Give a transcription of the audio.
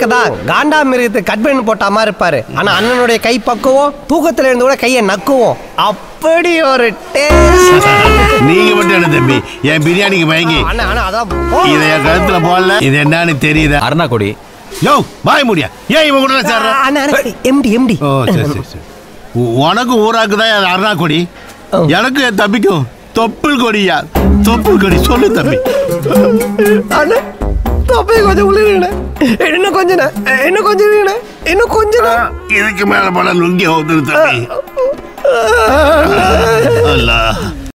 தான் காண்டா மிருகத்தை கட் பண்ணி போட்ட மாதிரி இருப்பாரு ஆனா அண்ணனுடைய கை பக்குவோம் தூக்கத்துல இருந்து கூட கையை நக்குவோம் அப்படி ஒரு டேஸ்ட் நீங்க மட்டும் என்ன தம்பி என் பிரியாணிக்கு மயங்கி அண்ணா அண்ணா அதான் இதை என் கழுத்துல போடல இது என்னன்னு தெரியுதா அருணா கொடி யோ பாய் முடியா ஏன் இவன் கூட சேர்ற அண்ணா எம்டி எம்டி ஓ சரி சரி சரி உ- உனக்கு ஊராக்கு தான் அது அருணா கொடி எனக்கு என் தம்பிக்கும் தொப்புள் கொடியா தொப்புள் கொடி சொல்லு தம்பி அண்ணா தொப்பை கொஞ்சம் உள்ளிருங்கண்ணே இன்னும் கொஞ்சம் இன்னும் கொஞ்சம் இருங்கண்ணே இன்னும் கொஞ்சம் இதுக்கு மேல படம் லுங்கி ஓதுரு தம்பி அல்லா